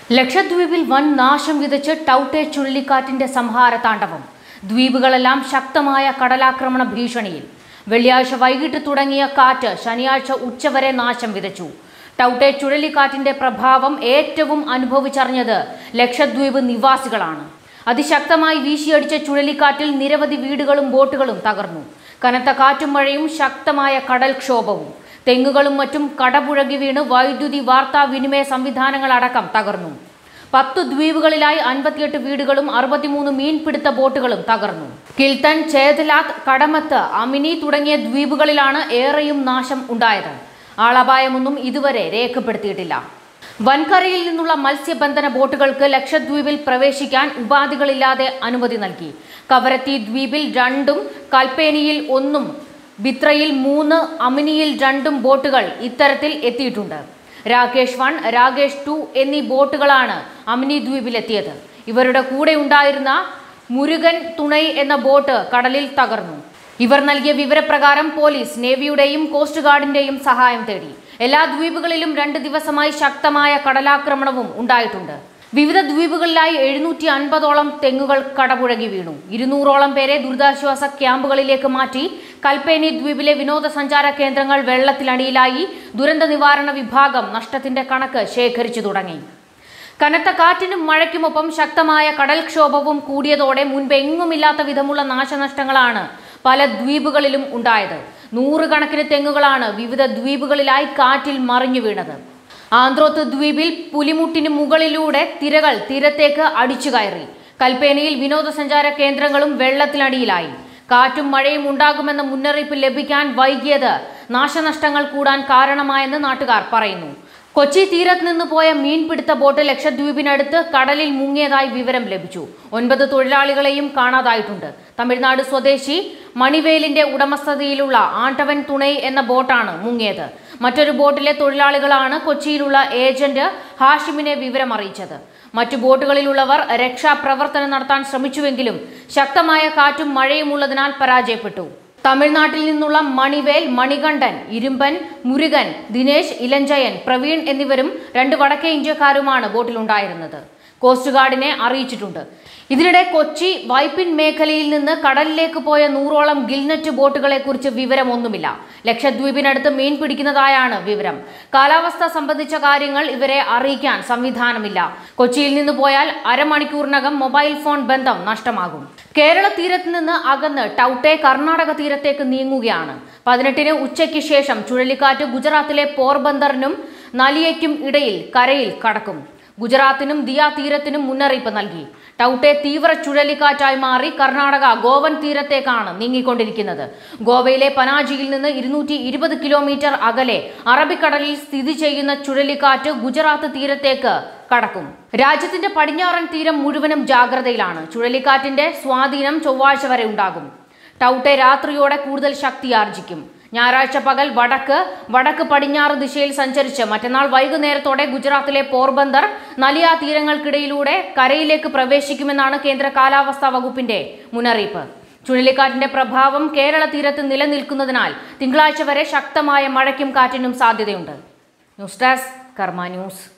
ലക്ഷദ്വീപിൽ വൻ നാശം വിതച്ച് ടൗട്ടെ ചുഴലിക്കാറ്റിന്റെ സംഹാര താണ്ഡവം ദ്വീപുകളെല്ലാം ശക്തമായ കടലാക്രമണ ഭീഷണിയിൽ വെള്ളിയാഴ്ച വൈകിട്ട് തുടങ്ങിയ കാറ്റ് ശനിയാഴ്ച ഉച്ചവരെ നാശം വിതച്ചു ടൗട്ടെ ചുഴലിക്കാറ്റിന്റെ പ്രഭാവം ഏറ്റവും അനുഭവിച്ചറിഞ്ഞത് ലക്ഷദ്വീപ് നിവാസികളാണ് അതിശക്തമായി വീശിയടിച്ച ചുഴലിക്കാറ്റിൽ നിരവധി വീടുകളും ബോട്ടുകളും തകർന്നു കനത്ത കാറ്റും മഴയും ശക്തമായ കടൽക്ഷോഭവും തെങ്ങുകളും മറ്റും കടപുഴകി വീണ് വൈദ്യുതി വാർത്താവിനിമയ സംവിധാനങ്ങളടക്കം തകർന്നു പത്ത് ദ്വീപുകളിലായി അൻപത്തിയെട്ട് വീടുകളും അറുപത്തിമൂന്ന് മീൻപിടുത്ത ബോട്ടുകളും തകർന്നു കിൽത്തൻ ചേതലാത്ത് കടമത്ത് അമിനി തുടങ്ങിയ ദ്വീപുകളിലാണ് ഏറെയും നാശം ഉണ്ടായത് ആളപായമൊന്നും ഇതുവരെ രേഖപ്പെടുത്തിയിട്ടില്ല വൻകരയിൽ നിന്നുള്ള മത്സ്യബന്ധന ബോട്ടുകൾക്ക് ലക്ഷദ്വീപിൽ പ്രവേശിക്കാൻ ഉപാധികളില്ലാതെ അനുമതി നൽകി കവരത്തി ദ്വീപിൽ രണ്ടും കൽപ്പേനിയിൽ ഒന്നും ബിത്രയിൽ മൂന്ന് അമിനിയിൽ രണ്ടും ബോട്ടുകൾ ഇത്തരത്തിൽ എത്തിയിട്ടുണ്ട് രാകേഷ് വൺ രാകേഷ് ടു എന്നീ ബോട്ടുകളാണ് അമിനി ദ്വീപിലെത്തിയത് ഇവരുടെ കൂടെ ഉണ്ടായിരുന്ന മുരുകൻ തുണൈ എന്ന ബോട്ട് കടലിൽ തകർന്നു ഇവർ നൽകിയ വിവരപ്രകാരം പോലീസ് നേവിയുടെയും കോസ്റ്റ് ഗാർഡിന്റെയും സഹായം തേടി എല്ലാ ദ്വീപുകളിലും രണ്ട് ദിവസമായി ശക്തമായ കടലാക്രമണവും ഉണ്ടായിട്ടുണ്ട് വിവിധ ദ്വീപുകളിലായി എഴുന്നൂറ്റി അൻപതോളം തെങ്ങുകൾ കടപുഴകി വീണു ഇരുന്നൂറോളം പേരെ ദുരിതാശ്വാസ ക്യാമ്പുകളിലേക്ക് മാറ്റി കൽപ്പേനി ദ്വീപിലെ വിനോദസഞ്ചാര കേന്ദ്രങ്ങൾ വെള്ളത്തിലടിയിലായി ദുരന്ത നിവാരണ വിഭാഗം നഷ്ടത്തിന്റെ കണക്ക് ശേഖരിച്ചു തുടങ്ങി കനത്ത കാറ്റിനും മഴയ്ക്കുമൊപ്പം ശക്തമായ കടൽക്ഷോഭവും കൂടിയതോടെ മുൻപെങ്ങുമില്ലാത്ത വിധമുള്ള നാശനഷ്ടങ്ങളാണ് പല ദ്വീപുകളിലും ഉണ്ടായത് നൂറുകണക്കിന് തെങ്ങുകളാണ് വിവിധ ദ്വീപുകളിലായി കാറ്റിൽ മറിഞ്ഞു വീണത് ആന്ത്രോത്ത് ദ്വീപിൽ പുലിമുട്ടിന് മുകളിലൂടെ തിരകൾ തീരത്തേക്ക് അടിച്ചു കയറി കൽപ്പേനിയിൽ വിനോദസഞ്ചാര കേന്ദ്രങ്ങളും വെള്ളത്തിനടിയിലായി കാറ്റും മഴയും ഉണ്ടാകുമെന്ന മുന്നറിയിപ്പ് ലഭിക്കാൻ വൈകിയത് നാശനഷ്ടങ്ങൾ കൂടാൻ കാരണമായെന്ന് നാട്ടുകാർ പറയുന്നു കൊച്ചി തീരത്ത് നിന്ന് പോയ മീൻപിടുത്ത ബോട്ട് ലക്ഷദ്വീപിനടുത്ത് കടലിൽ മുങ്ങിയതായി വിവരം ലഭിച്ചു ഒൻപത് തൊഴിലാളികളെയും കാണാതായിട്ടുണ്ട് തമിഴ്നാട് സ്വദേശി മണിവേലിന്റെ ഉടമസ്ഥതയിലുള്ള ആണ്ടവൻ തുണൈ എന്ന ബോട്ടാണ് മുങ്ങിയത് മറ്റൊരു ബോട്ടിലെ തൊഴിലാളികളാണ് കൊച്ചിയിലുള്ള ഏജന്റ് ഹാഷിമിനെ വിവരം അറിയിച്ചത് മറ്റു ബോട്ടുകളിലുള്ളവർ രക്ഷാപ്രവർത്തനം നടത്താൻ ശ്രമിച്ചുവെങ്കിലും ശക്തമായ കാറ്റും മഴയും ഉള്ളതിനാൽ പരാജയപ്പെട്ടു തമിഴ്നാട്ടിൽ നിന്നുള്ള മണിവേൽ മണികണ്ഠൻ ഇരുമ്പൻ മുരുകൻ ദിനേശ് ഇലഞ്ചയൻ പ്രവീൺ എന്നിവരും രണ്ട് വടക്കേ ഇന്ത്യക്കാരുമാണ് ബോട്ടിലുണ്ടായിരുന്നത് കോസ്റ്റ് ഗാർഡിനെ അറിയിച്ചിട്ടുണ്ട് ഇതിനിടെ കൊച്ചി വൈപ്പിൻ മേഖലയിൽ നിന്ന് കടലിലേക്ക് പോയ നൂറോളം ഗിൽനെറ്റ് ബോട്ടുകളെ കുറിച്ച് വിവരമൊന്നുമില്ല ലക്ഷദ്വീപിനടുത്ത് മീൻ പിടിക്കുന്നതായാണ് വിവരം കാലാവസ്ഥ സംബന്ധിച്ച കാര്യങ്ങൾ ഇവരെ അറിയിക്കാൻ സംവിധാനമില്ല കൊച്ചിയിൽ നിന്ന് പോയാൽ അരമണിക്കൂറിനകം മൊബൈൽ ഫോൺ ബന്ധം നഷ്ടമാകും കേരള തീരത്ത് നിന്ന് അകന്ന് ടൗട്ടെ കർണാടക തീരത്തേക്ക് നീങ്ങുകയാണ് പതിനെട്ടിന് ഉച്ചയ്ക്ക് ശേഷം ചുഴലിക്കാറ്റ് ഗുജറാത്തിലെ പോർബന്ദറിനും നലിയയ്ക്കും ഇടയിൽ കരയിൽ കടക്കും ഗുജറാത്തിനും ദിയ തീരത്തിനും മുന്നറിയിപ്പ് നൽകി ടൗട്ടെ തീവ്ര ചുഴലിക്കാറ്റായി മാറി കർണാടക ഗോവൻ തീരത്തേക്കാണ് നീങ്ങിക്കൊണ്ടിരിക്കുന്നത് ഗോവയിലെ പനാജിയിൽ നിന്ന് ഇരുന്നൂറ്റി ഇരുപത് കിലോമീറ്റർ അകലെ അറബിക്കടലിൽ സ്ഥിതി ചെയ്യുന്ന ചുഴലിക്കാറ്റ് ഗുജറാത്ത് തീരത്തേക്ക് കടക്കും രാജ്യത്തിന്റെ പടിഞ്ഞാറൻ തീരം മുഴുവനും ജാഗ്രതയിലാണ് ചുഴലിക്കാറ്റിന്റെ സ്വാധീനം ചൊവ്വാഴ്ച വരെ ഉണ്ടാകും ടൗട്ടെ രാത്രിയോടെ കൂടുതൽ ശക്തിയാർജിക്കും ഞായറാഴ്ച പകൽ വടക്ക് വടക്ക് പടിഞ്ഞാറ് ദിശയിൽ സഞ്ചരിച്ച് മറ്റന്നാൾ വൈകുന്നേരത്തോടെ ഗുജറാത്തിലെ പോർബന്ദർ നലിയ തീരങ്ങൾക്കിടയിലൂടെ കരയിലേക്ക് പ്രവേശിക്കുമെന്നാണ് കേന്ദ്ര കാലാവസ്ഥാ വകുപ്പിന്റെ മുന്നറിയിപ്പ് ചുഴലിക്കാറ്റിന്റെ പ്രഭാവം കേരള തീരത്ത് നിലനിൽക്കുന്നതിനാൽ തിങ്കളാഴ്ച വരെ ശക്തമായ മഴയ്ക്കും കാറ്റിനും സാധ്യതയുണ്ട് ന്യൂസ് ഡെസ്ക് കർമ്മ ന്യൂസ്